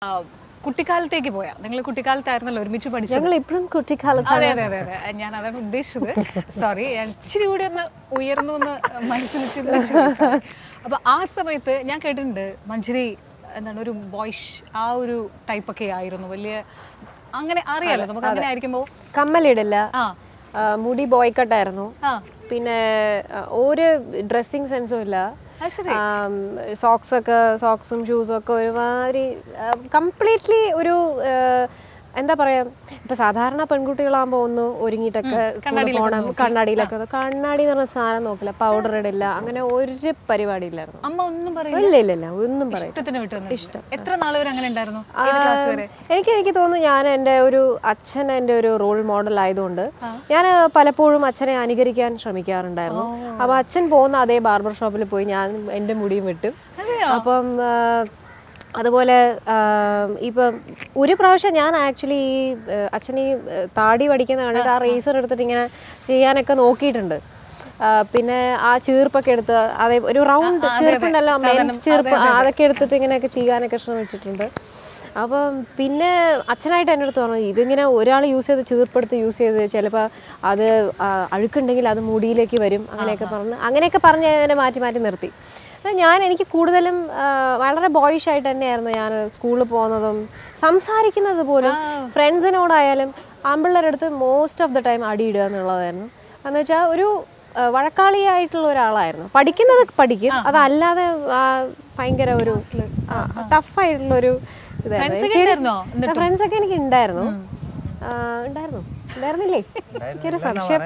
കുട്ടിക്കാലത്തേക്ക് പോയാ നിങ്ങൾ കുട്ടിക്കാലത്തായിരുന്നല്ലോ ഒരുമിച്ച് പഠിച്ചത് ഞങ്ങൾ ഇപ്പോഴും കുട്ടിക്കാലത്ത് അതെ അതെ അതെ അതെ ഞാൻ അതാണ് ഉദ്ദേശിച്ചത് സോറി ഞാൻ ഇച്ചിരി കൂടി ഒന്ന് ഉയർന്നു എന്ന് മനസ്സിൽ ചിന്തിച്ചു sorry. അപ്പൊ ആ സമയത്ത് ഞാൻ കേട്ടിട്ടുണ്ട് മഞ്ജരി എന്താണ് ഒരു ബോയ്ഷ് ആ ഒരു ടൈപ്പ് ഒക്കെ ആയിരുന്നു വലിയ അങ്ങനെ അറിയാലോ നമുക്ക് അങ്ങനെ ആയിരിക്കുമ്പോ കമ്മലിടില്ല ആ ആ, മുടി ബോയ് കട്ടായിരുന്നു ആ പിന്നെ ആ, ഒരു ഡ്രസ്സിങ് സെൻസും ഇല്ല അത് ശരി സോക്സ് ഒക്കെ സോക്സും ഷൂസും ഒക്കെ ഒരുമാതിരി കംപ്ലീറ്റ്ലി ഒരു ആ, എന്താ പറയാ ഇപ്പൊ സാധാരണ പെൺകുട്ടികളാകുമ്പോ ഒന്ന് ഒരുങ്ങിയിട്ടൊക്കെ സ്കൂളിൽ പോകണം കണ്ണാടിയിലൊക്കെ കണ്ണാടി എന്ന് പറഞ്ഞ സാധനം നോക്കില്ല പൗഡർ ഇടില്ല അങ്ങനെ ഒരു പരിപാടി ഇല്ലായിരുന്നു അമ്മ ഒന്നും പറയില്ല ഇല്ല ഇല്ല ഇല്ല ഒന്നും പറയും ഇഷ്ടത്തിന് വിട്ടു ഇഷ്ടം എത്ര നാൾ വരെ അങ്ങനെ ഉണ്ടായിരുന്നു ഏത് ക്ലാസ് വരെ എനിക്ക് എനിക്ക് തോന്നുന്നു ഞാൻ എൻ്റെ ഒരു അച്ഛൻ എൻ്റെ ഒരു റോൾ മോഡൽ ആയതുകൊണ്ട് ഞാൻ പലപ്പോഴും അച്ഛനെ അനുകരിക്കാൻ ശ്രമിക്കാറുണ്ടായിരുന്നു അപ്പോൾ അച്ഛൻ പോകുന്ന അതേ ബാർബർ ഷോപ്പിൽ പോയി ഞാൻ എൻ്റെ മുടിയും വെട്ടും അപ്പം ആ, അതുപോലെ ആ, ഇപ്പം ഒരു പ്രാവശ്യം ഞാൻ ആക്ച്വലി ഈ ആ, അച്ഛൻ ഈ ആ, താടി പഠിക്കുന്ന കണ്ടിട്ട് ആ റേസർ എടുത്തിട്ട് ഇങ്ങനെ ചെയ്യാനൊക്കെ നോക്കിയിട്ടുണ്ട് ആ, പിന്നെ ആ ചീർപ്പൊക്കെ എടുത്ത് അതേ ഒരു റൗണ്ട് ചീർപ്പുണ്ടല്ലോ മെൻസ് ചീർപ്പ് ആ, അതൊക്കെ എടുത്തിട്ട് ഇങ്ങനെയൊക്കെ ചെയ്യാനൊക്കെ ശ്രമിച്ചിട്ടുണ്ട് അപ്പം പിന്നെ അച്ഛനായിട്ട് എൻ്റെ അടുത്ത് പറഞ്ഞു ഇതിങ്ങനെ ഒരാൾ യൂസ് ചെയ്ത് ചീർപ്പെടുത്ത് യൂസ് ചെയ്ത് ചിലപ്പോൾ അത് ആ, അഴുക്കുണ്ടെങ്കിൽ അത് മുടിയിലേക്ക് വരും അങ്ങനെയൊക്കെ പറഞ്ഞ് അങ്ങനെയൊക്കെ പറഞ്ഞ് അങ്ങനെ മാറ്റി മാറ്റി നിർത്തി എന്നാൽ ഞാൻ എനിക്ക് കൂടുതലും ആ, വളരെ ബോയിഷ് ആയിട്ട് തന്നെയായിരുന്നു ഞാൻ സ്കൂളിൽ പോകുന്നതും സംസാരിക്കുന്നത് പോലും ഫ്രണ്ട്സിനോടായാലും ആമ്പിള്ളേരുടെ അടുത്ത് മോസ്റ്റ് ഓഫ് ദ ടൈം അടിയിടുക എന്നുള്ളതായിരുന്നു എന്ന് വെച്ചാൽ ഒരു ആ, വഴക്കാളിയായിട്ടുള്ള ഒരാളായിരുന്നു പഠിക്കുന്നത് പഠിക്കും അതല്ലാതെ ആ, ഭയങ്കര ഒരു ടഫായിട്ടുള്ള ഒരു Friends ഒക്കെ ഉണ്ടായിരുന്നോ? ഫ്രണ്ട്സ് ഒക്കെ എനിക്ക് ഉണ്ടായിരുന്നു ആ, ഉണ്ടായിരുന്നു ഉണ്ടായിരുന്നില്ലേ എനിക്കൊരു സംശയം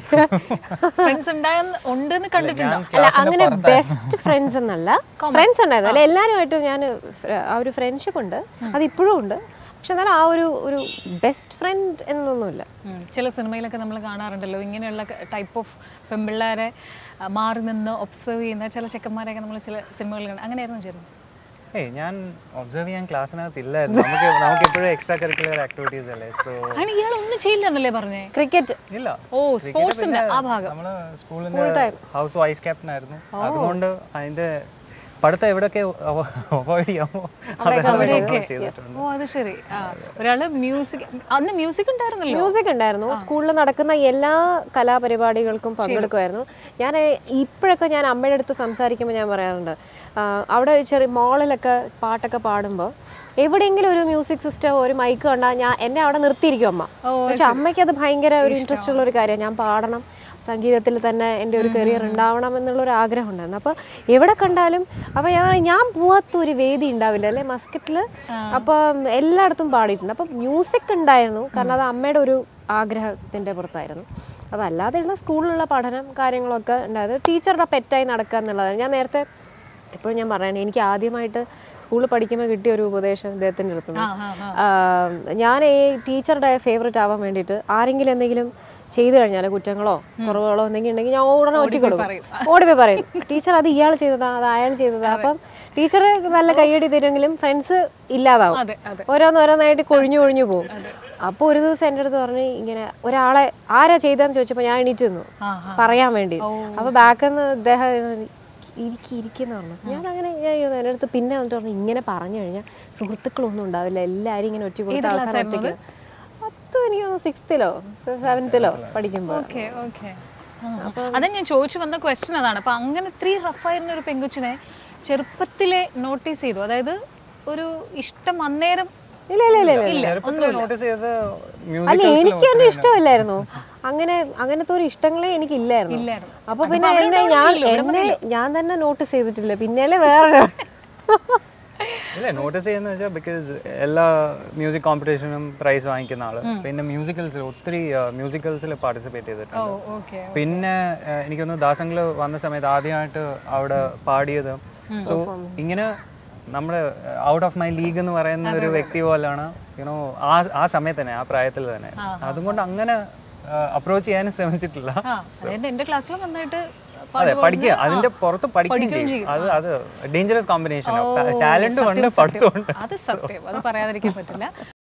ഫ്രണ്ട്സ് ഉണ്ടായെന്ന് ഉണ്ടെന്ന് കണ്ടിട്ടുണ്ടോ അല്ല അങ്ങനെ ബെസ്റ്റ് ഫ്രണ്ട്സ് എന്നല്ല ഫ്രണ്ട്സ് ഉണ്ടായിരുന്നു അല്ല എല്ലാവരുമായിട്ടും ഞാൻ ആ ഒരു ഫ്രണ്ട്ഷിപ്പ് ഉണ്ട് അത് ഇപ്പോഴും ഉണ്ട് പക്ഷെ എന്നാൽ ആ ഒരു ഒരു ബെസ്റ്റ് ഫ്രണ്ട് എന്നൊന്നുമില്ല ഉം. ചില സിനിമയിലൊക്കെ നമ്മൾ കാണാറുണ്ടല്ലോ ഇങ്ങനെയുള്ള ടൈപ്പ് ഓഫ് പെൺപിള്ളേരെ ആ, മാറി നിന്ന് ഒബ്സർവ് ചെയ്യുന്ന ചില ചെക്കന്മാരെയൊക്കെ നമ്മൾ ചില സിനിമകളിൽ കാണാം അങ്ങനെയായിരുന്നു ചേരുന്നു ഏയ് ഞാൻ ഒബ്സർവ് ചെയ്യാൻ ക്ലാസ്സിനകത്ത് ഇല്ലായിരുന്നു നമുക്ക് നമുക്ക് എപ്പോഴും എക്സ്ട്രാ കരിക്കുലർ ആക്ടിവിറ്റീസ് അല്ലേ സോ അങ്ങനെ ഇയാൾ ഒന്നും ചെയ്യില്ല എന്നല്ലേ പറഞ്ഞേ ക്രിക്കറ്റ് ഇല്ല ഓ സ്പോർട്സിന്റെ ആ ഭാഗം നമ്മള് സ്കൂളിന്റെ ഹൗസ് വൈസ് ക്യാപ്റ്റൻ ആയിരുന്നു അതുകൊണ്ട് അതിന്റെ പഠിത്തം എവിടെയൊക്കെ അവോയ്ഡ് ചെയ്യാമോ അവിടെയൊക്കെ ചെയ്തിട്ടുണ്ട് ഓ അത് ശരി ആ ഒരാള് മ്യൂസിക് അന്ന് മ്യൂസിക് ഉണ്ടായിരുന്നല്ലോ മ്യൂസിക് ഉണ്ടായിരുന്നു സ്കൂളിൽ നടക്കുന്ന എല്ലാ കലാപരിപാടികൾക്കും പങ്കെടുക്കുമായിരുന്നു ഞാൻ ഇപ്പോഴൊക്കെ ഞാൻ അമ്മയുടെ അടുത്ത് സംസാരിക്കുമ്പോൾ ഞാൻ പറയാറുണ്ട് ആ, അവിടെ ചെറിയ മോളിലൊക്കെ പാട്ടൊക്കെ പാടുമ്പോൾ എവിടെയെങ്കിലും ഒരു മ്യൂസിക് സിസ്റ്റം ഒരു മൈക്ക് കണ്ടാൽ ഞാൻ എന്നെ അവിടെ നിർത്തിയിരിക്കും അമ്മ പക്ഷെ അമ്മയ്ക്ക് അത് ഭയങ്കര ഒരു ഇൻട്രസ്റ്റ് ഉള്ള ഒരു കാര്യമാണ് ഞാൻ പാടണം സംഗീതത്തിൽ തന്നെ എൻ്റെ ഒരു കരിയർ ഉണ്ടാവണം എന്നുള്ള ഒരു ആഗ്രഹം ഉണ്ടായിരുന്നു അപ്പോൾ എവിടെ കണ്ടാലും അപ്പോൾ ഞാൻ പറയും, ഞാൻ പോവാത്ത ഒരു വേദി ഉണ്ടാവില്ല അല്ലെ മസ്കറ്റിൽ അപ്പം എല്ലായിടത്തും പാടിയിട്ടുണ്ട് അപ്പം മ്യൂസിക് ഉണ്ടായിരുന്നു കാരണം അത് അമ്മയുടെ ഒരു ആഗ്രഹത്തിൻ്റെ പുറത്തായിരുന്നു അതല്ലാതെയുള്ള സ്കൂളിലുള്ള പഠനം കാര്യങ്ങളൊക്കെ ഉണ്ടായത് ടീച്ചറുടെ പെറ്റായി നടക്കുക എന്നുള്ളതാണ് ഞാൻ നേരത്തെ എപ്പോഴും ഞാൻ പറയണേ എനിക്ക് ആദ്യമായിട്ട് സ്കൂളിൽ പഠിക്കുമ്പോൾ കിട്ടിയ ഒരു ഉപദേശം ഇദ്ദേഹത്തിൻ്റെ അടുത്ത് ഞാൻ ഈ ടീച്ചറുടെ ഫേവറേറ്റ് ആവാൻ വേണ്ടിയിട്ട് ആരെങ്കിലും എന്തെങ്കിലും ചെയ്തു കഴിഞ്ഞാൽ കുറ്റങ്ങളോ കുറവുകളോ എന്തെങ്കിലും ഉണ്ടെങ്കിൽ ഞാൻ ഉടനെ ഒറ്റക്കൊടുക്കും ഓടിപ്പോയി പറയും ടീച്ചർ അത് ഇയാൾ ചെയ്തതാ അത് അയാൾ ചെയ്തതാ അപ്പം ടീച്ചർ നല്ല കൈയടി തരുമെങ്കിലും ഫ്രണ്ട്സ് ഇല്ലാതാവും അതെ അതെ ഓരോന്നോരോന്നായിട്ട് കൊഴിഞ്ഞു കൊഴിഞ്ഞു പോകും അപ്പോൾ ഒരു ദിവസം എൻ്റെ അടുത്ത് പറഞ്ഞു ഇങ്ങനെ ഒരാളെ ആരാ ചെയ്തതെന്ന് ചോദിച്ചപ്പോൾ ഞാൻ എണീറ്റ് നിന്നു പറയാൻ വേണ്ടി അപ്പോൾ ബാക്കിൽ നിന്ന് ഇദ്ദേഹം ഇരിക്കി ഇരിക്കുന്ന പറഞ്ഞു ഞാൻ അങ്ങനെ ഞാൻ ഇരുന്നു. എൻ്റെ അടുത്ത് പിന്നെ വന്നിട്ട് പറഞ്ഞു ഇങ്ങനെ പറഞ്ഞു കഴിഞ്ഞാൽ സുഹൃത്തുക്കളൊന്നും ഉണ്ടാവില്ല എല്ലാവരും ഇങ്ങനെ ഒറ്റ കൊടുത്ത് അവസാനം ഒറ്റയ്ക്ക് പത്ത് എനിക്ക് സിക്സ്ത്തിലോ സെവൻത്തിലോ പഠിക്കുമ്പോൾ ഓക്കെ ഓക്കെ അത് ഞാൻ ചോദിച്ചു വന്ന ക്വസ്റ്റ്യൻ അതാണ് അപ്പൊ അങ്ങനെ ഇത്രയും റഫായിരുന്ന ഒരു പെങ്കുച്ചിനെ ചെറുപ്പത്തിലെ നോട്ടീസ് ചെയ്തു അതായത് ഒരു ഇഷ്ടം അന്നേരം ഇല്ല ഇല്ല ഇല്ല ഇല്ല ചെറുപ്പത്തിൽ നോട്ടീസ് ചെയ്ത് അല്ല മ്യൂസിക് എനിക്ക് തന്നെ ഇഷ്ടമില്ലായിരുന്നു അങ്ങനെ അങ്ങനത്തെ ഒരു ഇഷ്ടങ്ങളെ എനിക്ക് ഇല്ലായിരുന്നു ഇല്ലായിരുന്നു. അപ്പൊ പിന്നെ എന്നെ ഞാൻ എന്നെ ഞാൻ തന്നെ നോട്ടീസ് ചെയ്തിട്ടില്ല പിന്നെയല്ലേ വേറെ ഇല്ല നോട്ടീസ് ചെയ്യുന്ന വെച്ചാൽ ബിക്കോസ് എല്ലാ മ്യൂസിക് കോമ്പറ്റീഷനും പ്രൈസ് വാങ്ങിക്കുന്ന ആള് പിന്നെ മ്യൂസിക്കൽസിൽ ഒത്തിരി മ്യൂസിക്കൽസിൽ പാർട്ടിസിപ്പേറ്റ് ചെയ്തിട്ടുണ്ട് ഓക്കെ പിന്നെ ഏഹ്, എനിക്കൊന്ന് ദാസങ്ങള് വന്ന സമയത്ത് ആദ്യമായിട്ട് അവിടെ പാടിയത് സോ ഇങ്ങനെ നമ്മുടെ ഔട്ട് ഓഫ് മൈ ലീഗ് എന്ന് പറയുന്ന ഒരു വ്യക്തി പോലാണ് യുനോ ആ ആ സമയത്ത് തന്നെ ആ പ്രായത്തിൽ തന്നെ അതുകൊണ്ട് അങ്ങനെ അപ്രോച്ച് ചെയ്യാനും ശ്രമിച്ചിട്ടില്ല ആ അതായത് എന്റെ ക്ലാസ്സിൽ നന്നായിട്ട് അതെ പഠിക്കുക അതിന്റെ പുറത്ത് പഠിക്കുകയും ചെയ്യും അത് അത് ഡേഞ്ചറസ് കോമ്പിനേഷൻ ടാലന്റ് ഉണ്ട് പഠിത്തമുണ്ട് അത് സത്യം അത് പറയാതിരിക്കാൻ പറ്റില്ല